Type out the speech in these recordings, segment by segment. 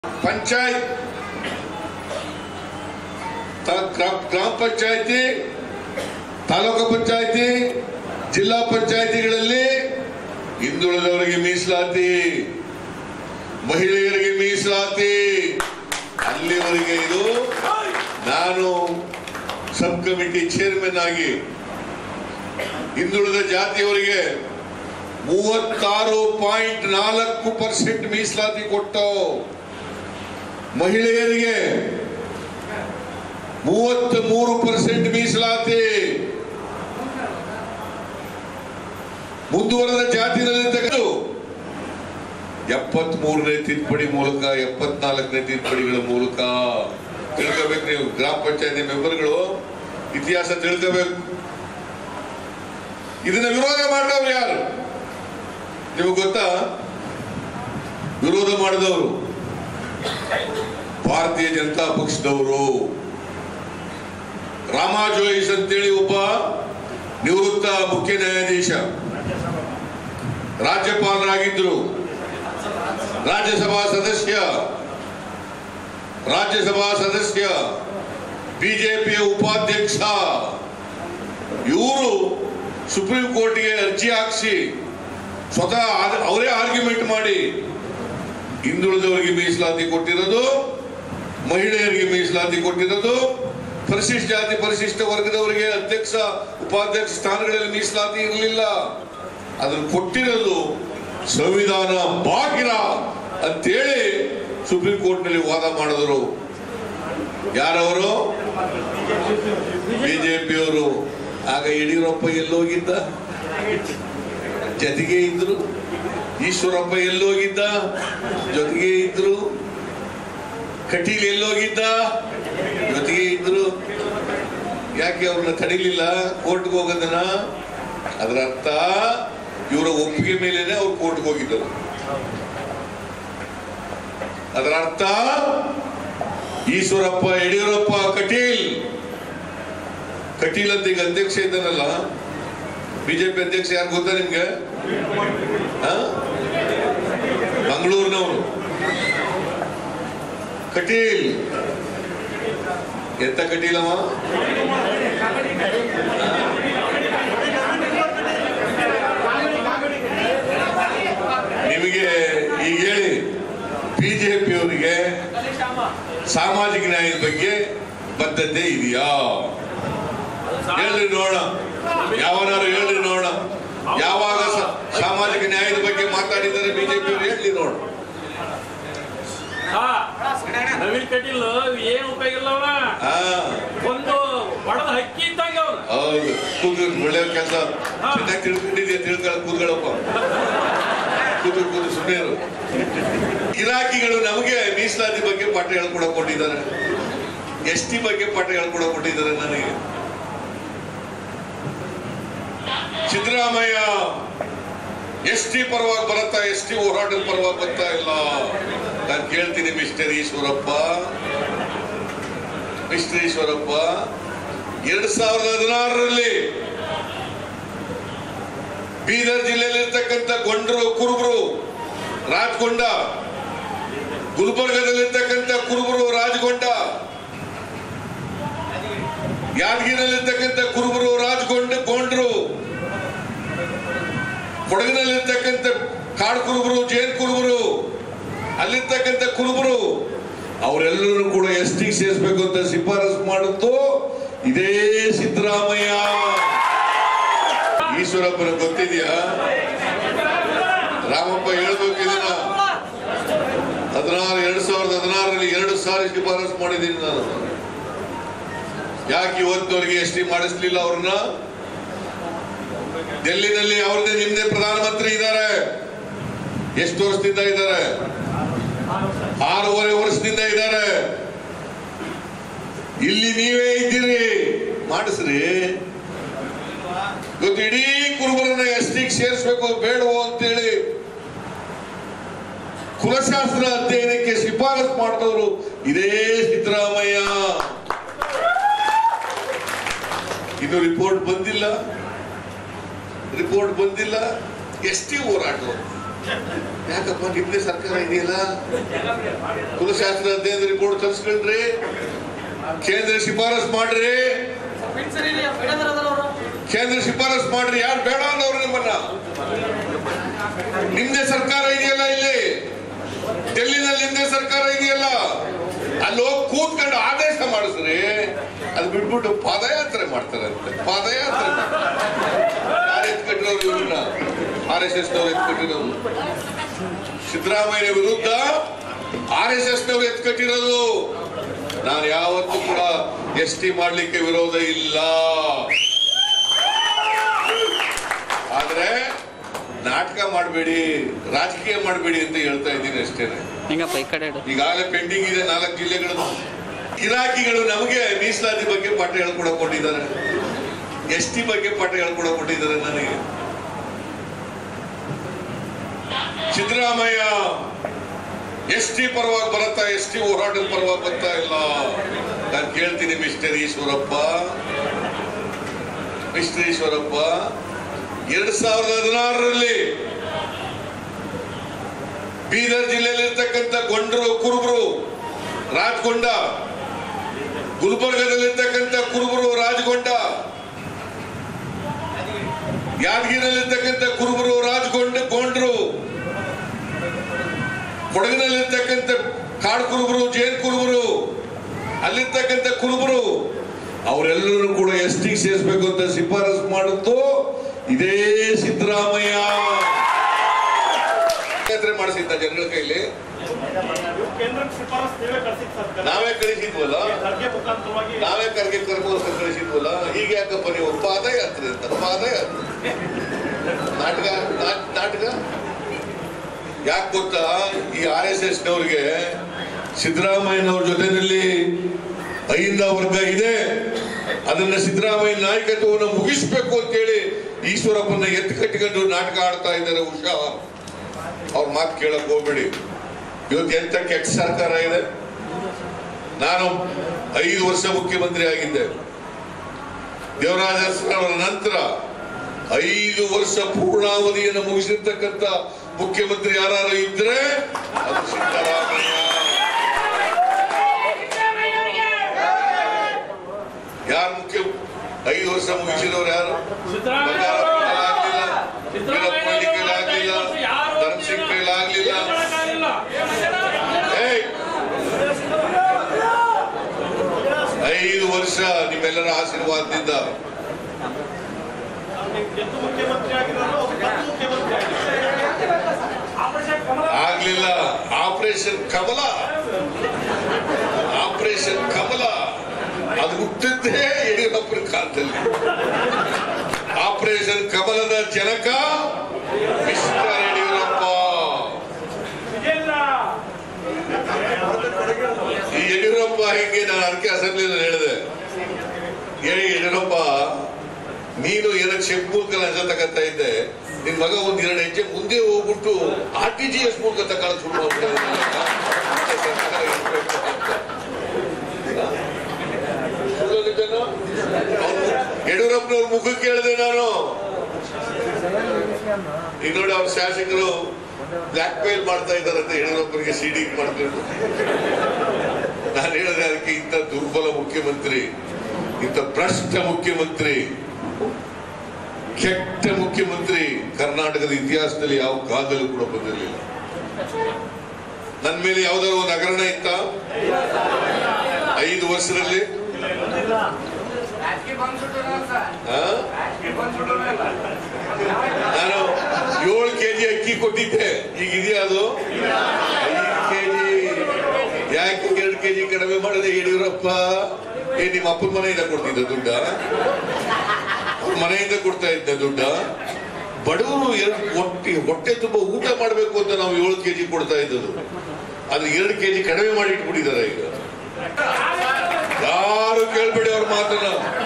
ಪಂಚಾಯತ್ ಗ್ರಾಮ ಪಂಚಾಯತಿ ತಾಲೂಕು ಪಂಚಾಯತಿ ಜಿಲ್ಲಾ ಪಂಚಾಯತಿಗಳಲ್ಲಿ ಹಿಂದುಳಿದವರಿಗೆ ಮೀಸಲಾತಿ ಮಹಿಳೆಯರಿಗೆ ಮೀಸಲಾತಿ ಅಲ್ಲಿವರೆಗೆ ಇದು ನಾನು ಸಬ್ ಕಮಿಟಿ ಚೇರ್ಮನ್ ಆಗಿ ಹಿಂದುಳಿದ ಜಾತಿಯವರಿಗೆ ಮೂವತ್ತಾರು ಪಾಯಿಂಟ್ ನಾಲ್ಕು ಪರ್ಸೆಂಟ್ ಮೀಸಲಾತಿ ಕೊಟ್ಟು ಮಹಿಳೆಯರಿಗೆ ಮೂವತ್ತ್ ಮೂರು ಪರ್ಸೆಂಟ್ ಮೀಸಲಾತಿ ಮುಂದುವರೆದ ಜಾತಿನಲ್ಲಿ ತೆಗೆದು ಎಪ್ಪತ್ತ್ ಮೂರನೇ ತಿದ್ದುಪಡಿ ಮೂಲಕ ಎಪ್ಪತ್ನಾಲ್ಕನೇ ತಿದ್ದುಪಡಿಗಳ ಮೂಲಕ ತಿಳ್ಕೋಬೇಕು ನೀವು ಗ್ರಾಮ ಪಂಚಾಯತಿ ಮೆಂಬರ್ಗಳು ಇತಿಹಾಸ ತಿಳ್ಕೋಬೇಕು ಇದನ್ನ ವಿರೋಧ ಮಾಡಿದವರು ಯಾರು ನಿಮಗೆ ಗೊತ್ತಾ ವಿರೋಧ ಮಾಡಿದವರು ಭಾರತೀಯ ಜನತಾ ಪಕ್ಷದವರು ರಾಮಾ ಜೋಯಿಸ್ ಅಂತೇಳಿ ಒಬ್ಬ ನಿವೃತ್ತ ಮುಖ್ಯ ನ್ಯಾಯಾಧೀಶ ರಾಜ್ಯಪಾಲರಾಗಿದ್ದರು ರಾಜ್ಯಸಭಾ ಸದಸ್ಯ ರಾಜ್ಯಸಭಾ ಸದಸ್ಯ ಬಿಜೆಪಿಯ ಉಪಾಧ್ಯಕ್ಷ ಇವರು ಸುಪ್ರೀಂ ಕೋರ್ಟ್ಗೆ ಅರ್ಜಿ ಹಾಕಿಸಿ ಸ್ವತಃ ಆದ- ಅವರೇ ಆರ್ಗ್ಯುಮೆಂಟ್ ಮಾಡಿ ಹಿಂದುಳಿದವರಿಗೆ ಮೀಸಲಾತಿ ಕೊಟ್ಟಿರೋದು ಮಹಿಳೆಯರಿಗೆ ಮೀಸಲಾತಿ ಕೊಟ್ಟಿರೋದು ಪರಿಶಿಷ್ಟ ಜಾತಿ ಪರಿಶಿಷ್ಟ ವರ್ಗದವರಿಗೆ ಅಧ್ಯಕ್ಷ ಉಪಾಧ್ಯಕ್ಷ ಸ್ಥಾನಗಳಲ್ಲಿ ಮೀಸಲಾತಿ ಇರಲಿಲ್ಲ ಅದನ್ನು ಕೊಟ್ಟಿರೋದು ಸಂವಿಧಾನ ಬಾಹಿರ ಅಂತೇಳಿ ಸುಪ್ರೀಂ ಕೋರ್ಟ್ನಲ್ಲಿ ವಾದ ಮಾಡಿದ್ರು ಯಾರವರು ಬಿಜೆಪಿಯವರು ಆಗ ಯಡಿಯೂರಪ್ಪ ಎಲ್ಲೋಗಿದ್ದ ಜೊತೆಗೆ ಇದ್ರು ಈಶ್ವರಪ್ಪ ಎಲ್ಲೋಗಿದ್ದ ಜೊತೆಗೆ ಇದ್ರು ಕಟೀಲ್ ಎಲ್ಲೋಗಿದ್ದ ಜೊತೆಗೆ ಇದ್ರು ಯಾಕೆ ಅವ್ರನ್ನ ತಡಿಲಿಲ್ಲ ಕೋರ್ಟ್ಗೆ ಹೋಗೋದನ್ನ ಅದರ ಅರ್ಥ ಇವರ ಒಪ್ಪಿಗೆ ಮೇಲೇನೆ ಅವ್ರು ಕೋರ್ಟ್ಗೆ ಹೋಗಿದ್ದರು ಅದರ ಅರ್ಥ ಈಶ್ವರಪ್ಪ ಯಡಿಯೂರಪ್ಪ ಕಟೀಲ್ ಕಟೀಲ್ ಅಂತ ಈಗ ಅಧ್ಯಕ್ಷ ಇದ್ದಾನಲ್ಲ ಬಿಜೆಪಿ ಅಧ್ಯಕ್ಷ ಯಾರು ಗೊತ್ತಾ ನಿಮ್ಗೆ ಆ? ಮಂಗಳೂರಿನವರು ಕಟೀಲ್ ಎಂತ ಕಟೀಲವ ನಿಮಗೆ ಈಗ ಹೇಳಿ ಬಿಜೆಪಿಯವರಿಗೆ ಸಾಮಾಜಿಕ ನ್ಯಾಯದ ಬಗ್ಗೆ ಬದ್ಧತೆ ಇದೆಯಾ ಹೇಳ್ರಿ ನೋಡ ಯಾವನಾರು ಹೇಳ್ರಿ ನೋಡ ಯಾವಾಗ ಸ- ಸಾಮಾಜಿಕ ನ್ಯಾಯದ ಬಗ್ಗೆ ಮಾತಾಡಿದ್ದಾರೆ ಬಿಜೆಪಿಯವರು ಹೇಳಿ ನೋಡ ಹಾ, ನವೀನ್ ಕಟೀಲ್ ಏನ್ ಉಪಯೋಗ ಇಲ್ಲವ ಹಾ ಒಂದು ಹೊಡೆದ ಹಕ್ಕಿ ಇದ್ದಂಗೆ ಅವನು ಹೌದು ಕೂತು ಒಳ್ಳೆ ಕೆಲಸ ಚೆನ್ನಾಗಿ ತಿಳ್ಕೊಂಡಿದ್ಯಾ ತಿಳ್ಕೊಳ್ಳ ಕೂತ್ಕೊಳ್ಳಪ್ಪ ಕೂತು ಕೂತು ಸುಮ್ಮನೆ ಇರು ಇಲಾಖೆಗಳು ನಮಗೆ ಮೀಸಲಾತಿ ಬಗ್ಗೆ ಪಾಠ ಹೇಳ್ಕೊಡಕ್ ಕೊಟ್ಟಿದ್ದಾರೆ ಎಸ್ ಟಿ ಬಗ್ಗೆ ಪಾಠ ಹೇಳ್ಕೊಡಕ್ ಕೊಟ್ಟಿದ್ದಾರೆ ನನಗೆ ಸಿದ್ದರಾಮಯ್ಯ ಎಸ್ ಟಿ ಪರವಾಗಿ ಬರುತ್ತಾ ಎಸ್ ಟಿ ಹೋರಾಟದ ಪರವಾಗಿ ಬರ್ತಾ ಇಲ್ಲ ನಾನು ಕೇಳ್ತೀನಿ ಮಿಸ್ಟರ್ ಈಶ್ವರಪ್ಪ ಮಿಸ್ಟರ್ ಈಶ್ವರಪ್ಪ ಎರಡ್ ಸಾವಿರದ ಹದಿನಾರರಲ್ಲಿ ಬೀದರ್ ಜಿಲ್ಲೆಯಲ್ಲಿರ್ತಕ್ಕಂಥ ಗೊಂಡ್ರು ಕುರುಬರು ರಾಜಗೊಂಡ ಗುಲ್ಬರ್ಗದಲ್ಲಿರ್ತಕ್ಕಂಥ ಕುರುಬರು ರಾಜಗೊಂಡ ಯಾದಗಿರಿಯಲ್ಲಿರ್ತಕ್ಕಂಥ ಕುರುಬರು ರಾಜಗೊಂಡ ಗೊಂಡ್ರು ಕೊಡಗಿನಲ್ಲಿರ್ತಕ್ಕಂಥ ಕಾಡು ಕುರುಬರು ಜೇನ್ ಕುರುಬರು ಅಲ್ಲಿರ್ತಕ್ಕಂಥ ಕುರುಬರು ಅವರೆಲ್ಲರೂ ಕೂಡ ಎಸ್ ಟಿ ಸೇರಿಸಬೇಕು ಅಂತ ಶಿಫಾರಸು ಮಾಡುತ್ತು ಇದೇ ಸಿದ್ದರಾಮಯ್ಯ ಈಶ್ವರಪ್ಪನ ಗೊತ್ತಿದ್ಯಾ ರಾಮಪ್ಪ ಹೇಳ್ಬೇಕು ಇದನ್ನ ಹದಿನಾರು ಎರಡ್ ಸಾವಿರದ ಹದಿನಾರರಲ್ಲಿ ಎರಡು ಸಾರಿ ಶಿಫಾರಸು ಮಾಡಿದ್ದೀನಿ ನಾನು ಯಾಕೆ ಇವತ್ತವರೆಗೆ ಎಸ್ ಟಿ ಮಾಡಿಸ್ಲಿಲ್ಲ ಅವ್ರನ್ನ ಡೆಲ್ಲಿನಲ್ಲಿ ಅವ್ರದ್ದೇ ನಿಮ್ದೇ ಪ್ರಧಾನಮಂತ್ರಿ ಇದ್ದಾರೆ ಎಷ್ಟು ವರ್ಷದಿಂದ ಇದ್ದಾರೆ ಆರೂವರೆ ವರ್ಷದಿಂದ ಇದ್ದಾರೆ ಇಲ್ಲಿ ನೀವೇ ಇದ್ದೀರಿ ಮಾಡಿಸ್ರಿ ಇವತ್ತು ಇಡೀ ಕುರುಬರನ್ನ ಎಸ್ ಟಿಗೆ ಸೇರಿಸ್ಬೇಕು ಬೇಡವೋ ಅಂತೇಳಿ ಕುಲಶಾಸ್ತ್ರ ಅಧ್ಯಯನಕ್ಕೆ ಶಿಫಾರಸು ಮಾಡಿದವರು ಇದೇ ಸಿದ್ದರಾಮಯ್ಯ ಇನ್ನು ರಿಪೋರ್ಟ್ ಬಂದಿಲ್ಲ ರಿಪೋರ್ಟ್ ಬಂದಿಲ್ಲ ಎಸ್ ಟಿ ಹೋರಾಟ ಯಾಕಪ್ಪ ನಿಮ್ದೇ ಸರ್ಕಾರ ಇದೆಯಲ್ಲ ಕುಲಶಾಸ್ತ್ರ ಅಧ್ಯಯನದ ರಿಪೋರ್ಟ್ ತರಿಸ್ಕೊಳ್ರಿ ಕೇಂದ್ರ ಶಿಫಾರಸ್ ಮಾಡ್ರಿ ಕೇಂದ್ರ ಶಿಫಾರಸ್ ಮಾಡ್ರಿ ಯಾರು ಬೇಡ ಅಂದವ್ರು ನಿಮ್ಮನ್ನ ನಿಮ್ದೇ ಸರ್ಕಾರ ಇದೆಯಲ್ಲ ಇಲ್ಲಿ ಡೆಲ್ಲಿನಲ್ಲಿ ನಿಮ್ದೇ ಸರ್ಕಾರ ಇದೆಯಲ್ಲ ಅಲ್ಲಿ ಹೋಗಿ ಕೂತ್ಕೊಂಡು ಆದೇಶ ಮಾಡಿಸ್ರಿ ಅದು ಬಿಟ್ಬಿಟ್ಟು ಪಾದಯಾತ್ರೆ ಮಾಡ್ತಾರಂತೆ ಪಾದಯಾತ್ರೆ ಯಾರು ಎತ್ಕಟ್ಟಿರೋರು ಇವ್ರನ್ನ ಆರ್ ಎಸ್ ಎಸ್ ನವ್ರು ಎತ್ಕಟ್ಟಿರೋದು ಸಿದ್ದರಾಮಯ್ಯ ವಿರುದ್ಧ ಆರ್ ಎಸ್ ಎಸ್ ನವ್ರು ಎತ್ಕಟ್ಟಿರೋದು ನಾನು ಯಾವತ್ತೂ ಕೂಡ ಎಸ್ ಟಿ ಮಾಡ್ಲಿಕ್ಕೆ ವಿರೋಧ ಇಲ್ಲ ಆದ್ರೆ ನಾಟಕ ಮಾಡಬೇಡಿ ರಾಜಕೀಯ ಮಾಡಬೇಡಿ ಅಂತ ಹೇಳ್ತಾ ಇದ್ದೀನಿ ಅಷ್ಟೇನೆ ಹೆಂಗಪ್ಪ ಈ ಕಡೆ ಇಡು ಈಗಾಗಲೇ ಪೆಂಡಿಂಗ್ ಇದೆ ನಾಲ್ಕು ಜಿಲ್ಲೆಗಳು ಇಲಾಖೆಗಳು ನಮಗೆ ಮೀಸಲಾತಿ ಬಗ್ಗೆ ಪಾಠ ಹೇಳ್ಕೊಡಕ್ ಕೊಟ್ಟಿದ್ದಾರೆ ಎಸ್ ಟಿ ಬಗ್ಗೆ ಪಾಠ ಹೇಳ್ಕೊಡಕ್ ಕೊಟ್ಟಿದ್ದಾರೆ ನನಗೆ ಸಿದ್ದರಾಮಯ್ಯ ಎಸ್ ಟಿ ಪರವಾಗಿ ಬರುತ್ತಾ ಎಸ್ ಟಿ ಹೋರಾಟದ ಪರವಾಗಿ ಬರ್ತಾ ಇಲ್ಲ ನಾನು ಕೇಳ್ತೀನಿ ಮಿಸ್ಟರ್ ಈಶ್ವರಪ್ಪ ಮಿಸ್ಟರ್ ಈಶ್ವರಪ್ಪ ಎರಡ್ ಸಾವಿರದ ಹದಿನಾರರಲ್ಲಿ ಬೀದರ್ ಜಿಲ್ಲೆಯಲ್ಲಿರ್ತಕ್ಕಂಥ ಗೊಂಡ್ರು ಕುರುಬರು ರಾಜಗೊಂಡ ಗುಲ್ಬರ್ಗದಲ್ಲಿರ್ತಕ್ಕಂಥ ಕುರುಬರು ರಾಜಗೊಂಡ ಯಾದಗಿರಿಯಲ್ಲಿರ್ತಕ್ಕಂಥ ಕುರುಬರು ರಾಜಗೊಂಡ ಗೊಂಡ್ರು ಕೊಡಗಿನಲ್ಲಿರ್ತಕ್ಕಂಥ ಕಾಡು ಕುರುಬರು ಜೈನ್ ಕುರುಬರು ಅಲ್ಲಿರ್ತಕ್ಕಂಥ ಕುರುಬರು ಅವರೆಲ್ಲರೂ ಕೂಡ ಎಸ್ ಟಿ ಸೇರಿಸಬೇಕು ಅಂತ ಶಿಫಾರಸು ಮಾಡುತ್ತು ಇದೇ ಸಿದ್ದರಾಮಯ್ಯ ಯಾತ್ರೆ ಮಾಡಿಸಿದ್ದ ಜನಗಳ ಕೈಲಿ ಕೇಂದ್ರಕ್ಕೆ ಶಿಫಾರಸ್ ನೀವೇ ಕಳ್ಸಿದ್ ಸರ್ ನಾವೇ ಕಳಿಸಿದ್ವಲ್ಲ ಖರ್ಗೆ ಮುಖಾಂತರವಾಗಿ ನಾವೇ ಕರ್ಗೆ ಕರ್ಕೋಸ್ಕರ ಕಳಿಸಿದ್ವಲ್ಲ ಹೀಗೆ ಯಾಕಪ್ಪ ನೀವು ಪಾದಯಾತ್ರೆ ಅಂತ ಪಾದಯಾತ್ರೆ ನಾಟಕ ನಾ- ನಾಟಕ ಯಾಕೆ ಗೊತ್ತಾ ಈ ಆರ್ ಎಸ್ ಎಸ್ ನವ್ರಿಗೆ ಸಿದ್ದರಾಮಯ್ಯನವ್ರ ಜೊತೆಯಲ್ಲಿ ಅಹಿಂದ ವರ್ಗ ಇದೆ ಅದನ್ನ ಸಿದ್ದರಾಮಯ್ಯ ನಾಯಕತ್ವವನ್ನು ಮುಗಿಸ್ಬೇಕು ಅಂತೇಳಿ ಈಶ್ವರಪ್ಪನ ಎತ್ತು ಕಟ್ಟಿಕೊಂಡು ನಾಟಕ ಆಡ್ತಾ ಇದ್ದಾರೆ ಉಷಾ ಅವ್ರ ಮಾತು ಕೇಳಕ್ ಹೋಗ್ಬೇಡಿ ಇವತ್ತು ಎಂತ ಕೆಟ್ಟ ಸರ್ಕಾರ ಇದೆ ನಾನು ಐದು ವರ್ಷ ಮುಖ್ಯಮಂತ್ರಿ ಆಗಿದ್ದೆ ದೇವರಾಜ ಅರಸು ಅವರ ನಂತರ ಐದು ವರ್ಷ ಪೂರ್ಣಾವಧಿಯನ್ನು ಮುಗಿಸಿರ್ತಕ್ಕಂಥ ಮುಖ್ಯಮಂತ್ರಿ ಯಾರು ಇದ್ರೆ ಅದು ಸಿದ್ದರಾಮಯ್ಯ ಯಾರು ಮುಖ್ಯ ಐದು ವರ್ಷ ಮುಗಿಸಿದವರು ಯಾರು ಸಿದ್ದರಾಮಯ್ಯ ಬಂಗಾರಪ್ಪ ಕೈಲಾಗ್ಲಿಲ್ಲ, ವೀರಪ್ಪ ಮೊಯ್ಲಿ ಕೈಲಾಗ್ಲಿಲ್ಲ, ಧರ್ಮಸಿಂಗ್ ಕೈಲಾಗ್ಲಿಲ್ಲ. ಏಯ್! ಐದು ವರ್ಷ ನಿಮ್ಮೆಲ್ಲರ ಆಶೀರ್ವಾದದಿಂದ ಗೆದ್ದು ಮುಖ್ಯಮಂತ್ರಿ ಆಗಿರೋರು ಅವ್ರು ಗೆದ್ದು ಮುಖ್ಯಮಂತ್ರಿ ಆಗಿದ್ದಾರೆ ಆಪರೇಷನ್ ಕಮಲ ಆಗ್ಲಿಲ್ಲ ಆಪರೇಷನ್ ಕಮಲ ಆಪರೇಷನ್ ಕಮಲ ಅದು ಹುಟ್ಟಿದ್ದೇ ಯಡಿಯೂರಪ್ಪನ ಕಾಲದಲ್ಲಿ ಆಪರೇಷನ್ ಕಮಲದ ಜನಕ ಮಿಸ್ಟರ್ ಯಡಿಯೂರಪ್ಪ ವಿಜೇಂದ್ರ ಈ ಯಡಿಯೂರಪ್ಪ ಹಿಂಗೆ ನಾನು ಅದಕ್ಕೆ ಅಸೆಂಬ್ಲಿನಲ್ಲಿ ಹೇಳಿದೆ ಏ ಯಡಿಯೂರಪ್ಪ ನೀನು ಏನೋ ಚೆಕ್ ಮೂಲಕ ಲಂಚ ತಗತ್ತ ಇದ್ದೆ ನಿನ್ ಮಗ ಒಂದ್ ಎರಡು ಹೆಜ್ಜೆ ಮುಂದೆ ಹೋಗ್ಬಿಟ್ಟು ಆರ್ ಟಿ ಜಿ ಎಸ್ ಮೂಲಕ ತಗೊಳ್ಳೋದು ಶುರು ಮಾಡ್ಬಿಟ್ಟಿದ್ದಾನೆ. ಮತ್ತೆ ಸರ್ಕಾರ ಇರ್ಬೇಕು ಅಂತ. ಸುಳ್ಳು ನಿಜನೋ? ಅವ್ನು ಯಡಿಯೂರಪ್ಪನವ್ರ ಮುಖಕ್ಕೆ ಹೇಳಿದೆ ನಾನು ಈಗ ನೋಡಿ ಅವ್ರ ಶಾಸಕರು ಬ್ಲಾಕ್ ಮೇಲ್ ಮಾಡ್ತಾ ಇದ್ದಾರಂತೆ ಯಡಿಯೂರಪ್ಪನಿಗೆ ಸಿಡಿ ಮಾಡ್ಕೊಂಡು ನಾನು ಹೇಳಿದೆ ಅದಕ್ಕೆ ಇಂಥ ದುರ್ಬಲ ಮುಖ್ಯಮಂತ್ರಿ ಇಂಥ ಭ್ರಷ್ಟ ಮುಖ್ಯಮಂತ್ರಿ ಕೆಟ್ಟ ಮುಖ್ಯಮಂತ್ರಿ ಕರ್ನಾಟಕದ ಇತಿಹಾಸದಲ್ಲಿ ಯಾವ ಕಾಲದಲ್ಲೂ ಕೂಡ ಬಂದಿರಲಿಲ್ಲ ನನ್ನ ಮೇಲೆ ಯಾವ್ದಾದ್ರು ಒಂದು ಹಗರಣ ಇತ್ತ ಐದು ವರ್ಷದಲ್ಲಿ ಆ? ನಾನು ಏಳು ಕೆಜಿ ಅಕ್ಕಿ ಕೊಟ್ಟಿದ್ದೆ ಈಗ ಇದೆಯಾ ಅದು ಐದು ಕೆಜಿ ಯಾಕೆ ಎರಡು ಕೆಜಿ ಕಡಿಮೆ ಮಾಡಿದೆ ಯಡಿಯೂರಪ್ಪ ಏ ನಿಮ್ಮ ಅಪ್ಪನ ಮನೆಯಿಂದ ಕೊಡ್ತಿದ್ದ ದುಡ್ಡ ಅವ್ರ ಮನೆಯಿಂದ ಕೊಡ್ತಾ ಇದ್ದ ದುಡ್ಡ ಬಡವರು ಎರಡು ಹೊಟ್ಟೆ ಹೊಟ್ಟೆ ತುಂಬ ಊಟ ಮಾಡಬೇಕು ಅಂತ ನಾವು ಏಳು ಕೆಜಿ ಕೊಡ್ತಾ ಇದ್ದದ್ದು ಆದ್ರೆ ಎರಡು ಕೆಜಿ ಕಡಿಮೆ ಮಾಡಿ ಇಟ್ಬಿಟ್ಟಿದ್ದಾರೆ ಈಗ ಯಾರು ಕೇಳ್ಬೇಡಿ ಅವ್ರ ಮಾತನ್ನ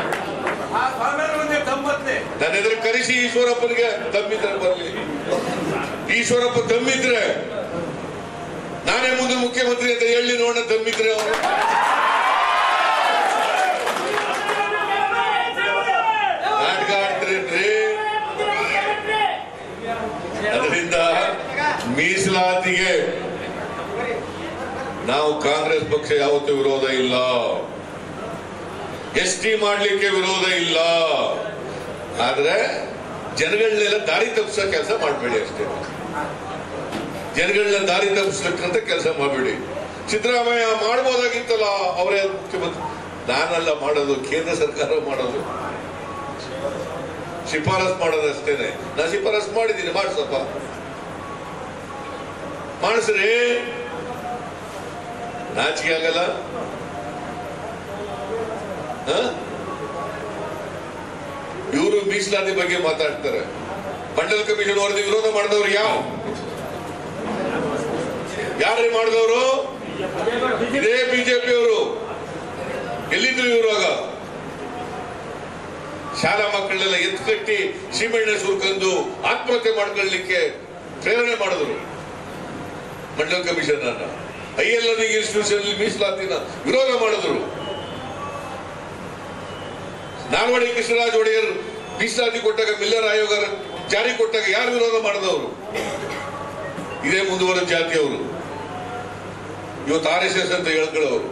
ನನ್ನ ಎದುರು ಕರೆಸಿ ಈಶ್ವರಪ್ಪನಿಗೆ ತಮ್ಮಿದ್ರೆ ಬರ್ಲಿ ಈಶ್ವರಪ್ಪ ತಮ್ಮಿದ್ರೆ ನಾನೇ ಮುಂದೆ ಮುಖ್ಯಮಂತ್ರಿ ಅಂತ ಹೇಳಿ ನೋಡೋಣ ತಮ್ಮಿದ್ರೆ ಅವರು ನಾಟಕ ಆಡ್ತೀರೇನ್ರಿ ಅದರಿಂದ ನಾವು ಕಾಂಗ್ರೆಸ್ ಪಕ್ಷ ಯಾವತ್ತೂ ವಿರೋಧ ಇಲ್ಲ ಎಸ್ ಟಿ ಮಾಡ್ಲಿಕ್ಕೆ ವಿರೋಧ ಇಲ್ಲ ಆದ್ರೆ ಜನಗಳನ್ನೆಲ್ಲ ದಾರಿ ತಪ್ಪಿಸೋ ಕೆಲಸ ಮಾಡಬೇಡಿ ಅಷ್ಟೇ ಜನಗಳನ್ನ ದಾರಿ ತಪ್ಪಿಸ್ಲಿಕ್ಕಂತ ಕೆಲಸ ಮಾಡಬೇಡಿ ಸಿದ್ದರಾಮಯ್ಯ ಮಾಡ್ಬೋದಾಗಿತ್ತಲ್ಲ ಅವರೇ ಮುಖ್ಯಮಂತ್ರಿ ನಾನಲ್ಲ ಮಾಡೋದು ಕೇಂದ್ರ ಸರ್ಕಾರ ಮಾಡೋದು ಶಿಫಾರಸ್ ಮಾಡೋದು ಅಷ್ಟೇನೆ ನಾ ಶಿಫಾರಸ್ ಮಾಡಿದ್ದೀನಿ ಮಾಡಿಸಪ್ಪ ಮಾಡಿಸ್ರಿ ನಾಚಿಕೆ ಆಗಲ್ಲ ಇವರು ಮೀಸಲಾತಿ ಬಗ್ಗೆ ಮಾತಾಡ್ತಾರೆ ಮಂಡಲ್ ಕಮಿಷನ್ ವರದಿ ವಿರೋಧ ಮಾಡಿದವರು ಯಾವ ಯಾರೇ ಮಾಡಿದವರು ಇದೇ ಬಿಜೆಪಿ ಅವರು ಎಲ್ಲಿದ್ರು ಇರುವಾಗ ಶಾಲಾ ಮಕ್ಕಳನ್ನೆಲ್ಲ ಎತ್ತು ಕಟ್ಟಿ ಸೀಮೆಣ್ಣೆ ಸುರ್ಕಂದು ಆತ್ಮಹತ್ಯೆ ಮಾಡ್ಕೊಳ್ಳಿಕ್ಕೆ ಪ್ರೇರಣೆ ಮಾಡಿದ್ರು ಮಂಡಲ್ ಕಮಿಷನ್ ಅನ್ನ ಐ ಎಲ್ ಇನ್ಸ್ಟಿಟ್ಯೂಷನ್ ಮೀಸಲಾತಿನ ವಿರೋಧ ಮಾಡಿದ್ರು ನಾಲ್ವಡಿ ಕೃಷ್ಣರಾಜ ಒಡೆಯರ್ ಮೀಸಲಾತಿ ಕೊಟ್ಟಾಗ ಮಿಲ್ಲರ್ ಆಯೋಗ ಜಾರಿ ಕೊಟ್ಟಾಗ ಯಾರು ವಿರೋಧ ಮಾಡಿದವರು ಇದೇ ಮುಂದುವರೆದ ಜಾತಿಯವರು ಇವತ್ತು ಆರ್ ಎಸ್ ಎಸ್ ಅಂತ ಹೇಳ್ಕೊಳ್ಳೋರು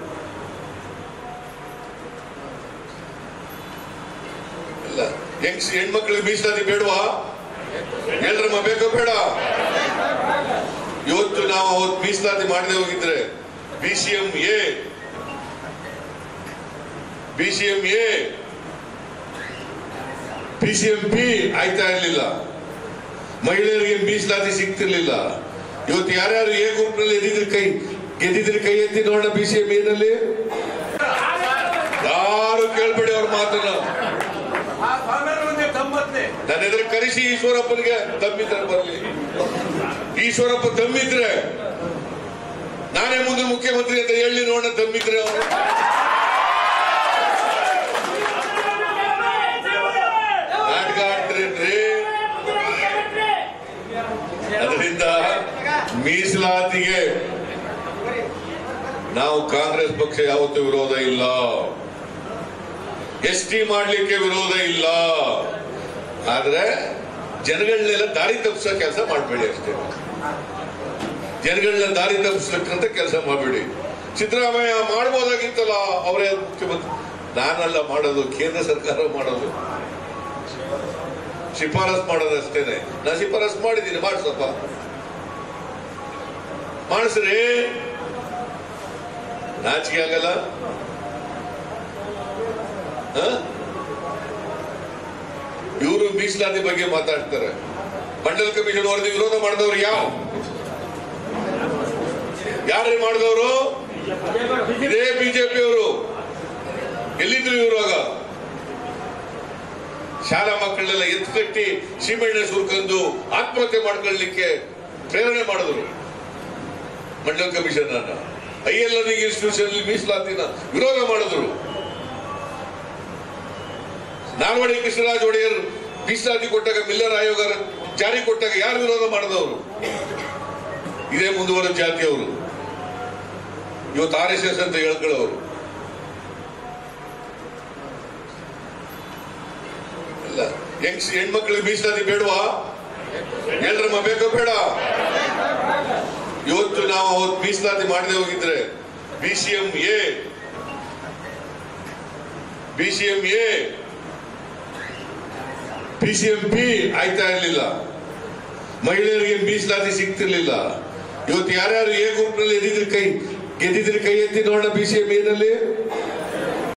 ಇಲ್ಲ ಹೆಂಗ್ಸ್ ಹೆಣ್ಮಕ್ಳಿಗೆ ಮೀಸಲಾತಿ ಬೇಡವಾ ಹೇಳ್ರಮ್ಮ ಬೇಕೋ ಬೇಡ ಇವತ್ತು ನಾವು ಅವತ್ತು ಮೀಸಲಾತಿ ಮಾಡದೆ ಹೋಗಿದ್ರೆ B C M A B C M A P C M P ಆಯ್ತಾ ಇರ್ಲಿಲ್ಲ ಮಹಿಳೆಯರಿಗೆ ಮೀಸಲಾತಿ ಸಿಗ್ತಿರ್ಲಿಲ್ಲ ಇವತ್ತು ಯಾರ್ಯಾರು ಎ ಗ್ರೂಪ್ ನಲ್ಲಿ ಎದ್ದಿದ್ರೆ ಕೈ ಗೆದ್ದಿದ್ರೆ ಕೈ ಎತ್ತಿ ನೋಡೋಣ ಬಿ ಸಿ ಎಂ ಎನಲ್ಲಿ ಯಾರು ಕೇಳ್ಬೇಡಿ ಅವ್ರ ಮಾತನ್ನ ಆ ಸ್ವಾಮಿಯವ್ರ ಮುಂದೆ ತಮ್ಮತ್ನೆ ನನ್ನ ಎದುರು ಕರೆಸಿ ಈಶ್ವರಪ್ಪನಿಗೆ ದಮ್ಮಿದ್ರೆ ಬರಲಿ ಈಶ್ವರಪ್ಪ ದಮ್ಮಿದ್ರೆ ನಾನೇ ಮುಂದೆ ಮುಖ್ಯಮಂತ್ರಿ ಅಂತ ಹೇಳಿ ನೋಡೋಣ ದಮ್ಮಿದ್ರೆ ಅವರು ನಾಟಕ ಆಡ್ತೀರೇನ್ರಿ ಅದರಿಂದ ಮೀಸಲಾತಿಗೆ ನಾವು ಕಾಂಗ್ರೆಸ್ ಪಕ್ಷ ಯಾವತ್ತೂ ವಿರೋಧ ಇಲ್ಲ ಎಸ್ ಟಿ ಮಾಡ್ಲಿಕ್ಕೆ ವಿರೋಧ ಇಲ್ಲ ಆದ್ರೆ ಜನಗಳನ್ನೆಲ್ಲ ದಾರಿ ತಪ್ಪಿಸೋ ಕೆಲಸ ಮಾಡಬೇಡಿ ಅಷ್ಟೇ ಜನಗಳನ್ನ ದಾರಿ ತಪ್ಪಿಸ್ಲಿಕ್ಕಂತ ಕೆಲಸ ಮಾಡಬೇಡಿ ಸಿದ್ದರಾಮಯ್ಯ ಮಾಡ್ಬೋದಾಗಿತ್ತಲ್ಲ ಅವರೇ ಮುಖ್ಯಮಂತ್ರಿ ನಾನಲ್ಲ ಮಾಡೋದು ಕೇಂದ್ರ ಸರ್ಕಾರ ಮಾಡೋದು ಶಿಫಾರಸ್ ಮಾಡೋದು ಅಷ್ಟೇನೆ ನಾ ಶಿಫಾರಸ್ ಮಾಡಿದ್ದೀನಿ ಮಾಡಿಸಪ್ಪ ಮಾಡಿಸ್ರಿ ನಾಚಿಕೆ ಆಗಲ್ಲ ಇವರು ಮೀಸಲಾತಿ ಬಗ್ಗೆ ಮಾತಾಡ್ತಾರೆ ಮಂಡಲ್ ಕಮಿಷನ್ ವರದಿ ವಿರೋಧ ಮಾಡಿದವರು ಯಾವ ಯಾರೇ ಮಾಡಿದವರು ಇದೇ ಬಿಜೆಪಿ ಅವರು ಎಲ್ಲಿದ್ರು ಇರುವಾಗ ಶಾಲಾ ಮಕ್ಕಳನ್ನೆಲ್ಲ ಎತ್ತು ಕಟ್ಟಿ ಸೀಮೆಣ್ಣೆ ಸುರ್ಕಂದು ಆತ್ಮಹತ್ಯೆ ಮಾಡ್ಕೊಳ್ಳಿಕ್ಕೆ ಪ್ರೇರಣೆ ಮಾಡಿದ್ರು ಮಂಡಲ್ ಕಮಿಷನ್ ಅನ್ನ ಐ ಎಲ್ ಇನ್ಸ್ಟಿಟ್ಯೂಷನ್ ಮೀಸಲಾತಿನ ವಿರೋಧ ಮಾಡಿದ್ರು ನಾಲ್ವಡಿ ಕೃಷ್ಣರಾಜ ಒಡೆಯರ್ ಮೀಸಲಾತಿ ಕೊಟ್ಟಾಗ ಮಿಲ್ಲರ್ ಆಯೋಗ ಜಾರಿ ಕೊಟ್ಟಾಗ ಯಾರು ವಿರೋಧ ಮಾಡಿದವರು ಇದೇ ಮುಂದುವರೆದ ಜಾತಿಯವರು ಇವತ್ತು ಆರ್ ಎಸ್ ಎಸ್ ಅಂತ ಹೇಳ್ಕೊಳ್ಳೋರು ಇಲ್ಲ ಹೆಂಗ್ಸ್ ಹೆಣ್ಮಕ್ಳಿಗೆ ಮೀಸಲಾತಿ ಬೇಡವಾ ಹೇಳ್ರಮ್ಮ ಬೇಕೋ ಬೇಡ ಇವತ್ತು ನಾವು ಅವತ್ತು ಮೀಸಲಾತಿ ಮಾಡದೆ ಹೋಗಿದ್ರೆ B C M A B C M A P C M P ಆಯ್ತಾ ಇರ್ಲಿಲ್ಲ ಮಹಿಳೆಯರಿಗೆ ಮೀಸಲಾತಿ ಸಿಗ್ತಿರ್ಲಿಲ್ಲ ಇವತ್ತು ಯಾರ್ಯಾರು ಎ ಗ್ರೂಪ್ ನಲ್ಲಿ ಎದ್ದಿದ್ರೆ ಕೈ ಗೆದ್ದಿದ್ರೆ ಕೈ ಎತ್ತಿ ನೋಡೋಣ ಬಿ ಸಿ ಎಂ ಎನಲ್ಲಿ